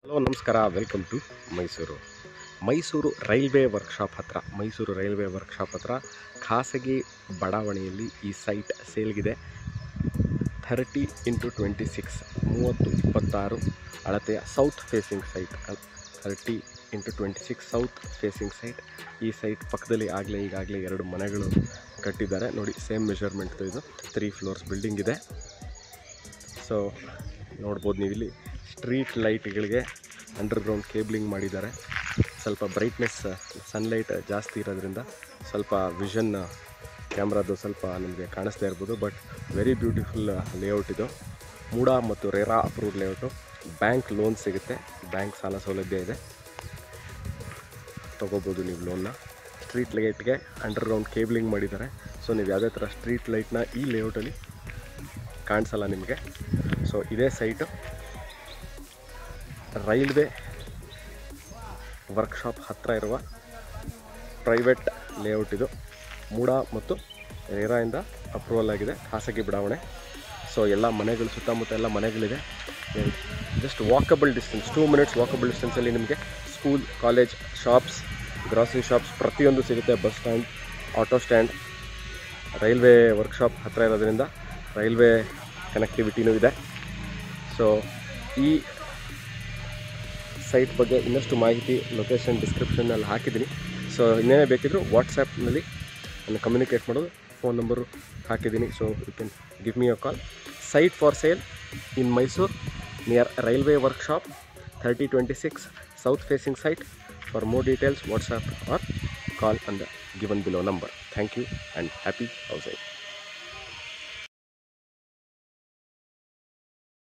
hello ನಮಸ್ಕಾರ welcome to Mysuru Mysuru railway workshop ಹತ್ರ Mysuru railway workshop ಹತ್ರ ಖಾಸಗಿ ಬಡಾವಣೆಯಲ್ಲಿ ಈ ಸೈಟ್ ಸೇಲ್ಗಿದೆ ಥರ್ಟಿ ಇಂಟು ಟ್ವೆಂಟಿ ಸಿಕ್ಸ್ ಮೂವತ್ತು ಇಪ್ಪತ್ತಾರು ಅಳತೆಯ south facing site thirty into twenty six south facing site ಈ ಸೈಟ್ ಪಕ್ಕದಲ್ಲಿ ಆಗಲೇ ಈಗಾಗಲೇ ಎರಡು ಮನೆಗಳು ಕಟ್ಟಿದ್ದಾರೆ ನೋಡಿ ಸೇಮ್ ಮೆಷರ್ಮೆಂಟ್ದು ಇದು ತ್ರೀ ಫ್ಲೋರ್ಸ್ ಬಿಲ್ಡಿಂಗ್ ಇದೆ ಸೊ ನೋಡ್ಬೋದು ನೀವು ಇಲ್ಲಿ ಸ್ಟ್ರೀಟ್ ಲೈಟ್ಗಳಿಗೆ ಅಂಡರ್ಗ್ರೌಂಡ್ ಕೇಬ್ಲಿಂಗ್ ಮಾಡಿದ್ದಾರೆ ಸ್ವಲ್ಪ ಬ್ರೈಟ್ನೆಸ್ ಸನ್ಲೈಟ್ ಜಾಸ್ತಿ ಇರೋದ್ರಿಂದ ಸ್ವಲ್ಪ ವಿಷನ್ ಕ್ಯಾಮ್ರಾದು ಸ್ವಲ್ಪ ನಿಮಗೆ ಕಾಣಿಸ್ತಾ ಇರ್ಬೋದು ಬಟ್ ವೆರಿ ಬ್ಯೂಟಿಫುಲ್ ಲೇಔಟ್ ಇದು ಮೂಡ ಮತ್ತು RERA approved layout bank loan ಸಿಗುತ್ತೆ ಬ್ಯಾಂಕ್ ಸಾಲ ಸೌಲಭ್ಯ ಇದೆ ತೊಗೋಬೋದು ನೀವು ಲೋನ್ನ ಸ್ಟ್ರೀಟ್ ಲೈಟ್ಗೆ ಅಂಡರ್ಗ್ರೌಂಡ್ ಕೇಬ್ಲಿಂಗ್ ಮಾಡಿದ್ದಾರೆ ಸೊ ನೀವು ಯಾವುದೇ ಥರ ಸ್ಟ್ರೀಟ್ ಲೈಟ್ನ ಈ ಲೇಔಟಲ್ಲಿ ಕಾಣಿಸಲ್ಲ ನಿಮಗೆ ಸೊ ಇದೇ ಸೈಟು ರೈಲ್ವೆ ವರ್ಕ್ಶಾಪ್ ಹತ್ತಿರ ಇರುವ ಪ್ರೈವೇಟ್ ಲೇಔಟ್ ಇದು ಮೂಡ ಮತ್ತು ರೇರಾಯಿಂದ ಅಪ್ರೂವಲ್ ಆಗಿದೆ ಖಾಸಗಿ ಬಡಾವಣೆ ಸೊ ಎಲ್ಲ ಮನೆಗಳು ಸುತ್ತಮುತ್ತ ಎಲ್ಲ ಮನೆಗಳಿದೆ just walkable distance two minutes walkable ಡಿಸ್ಟೆನ್ಸಲ್ಲಿ ನಿಮಗೆ school college shops grocery shops ಪ್ರತಿಯೊಂದು ಸಿಗುತ್ತೆ bus stand auto stand railway workshop ಹತ್ತಿರ ಇರೋದ್ರಿಂದ ರೈಲ್ವೆ ಕನೆಕ್ಟಿವಿಟಿನೂ ಇದೆ ಸೊ ಈ ಸೈಟ್ ಬಗ್ಗೆ ಇನ್ನಷ್ಟು ಮಾಹಿತಿ ಲೊಕೇಶನ್ ಡಿಸ್ಕ್ರಿಪ್ಷನ್ನಲ್ಲಿ ಹಾಕಿದ್ದೀನಿ ಸೊ ಇನ್ನೇನೇ ಬೇಕಿದ್ದರೂ ವಾಟ್ಸಪ್ನಲ್ಲಿ ನಾನು ಕಮ್ಯುನಿಕೇಟ್ ಮಾಡೋದು ಫೋನ್ ನಂಬರು ಹಾಕಿದ್ದೀನಿ so you can give me a call site for sale in Mysuru near railway workshop thirty twenty six south facing site for more details WhatsApp or call on the given below number thank you and happy housing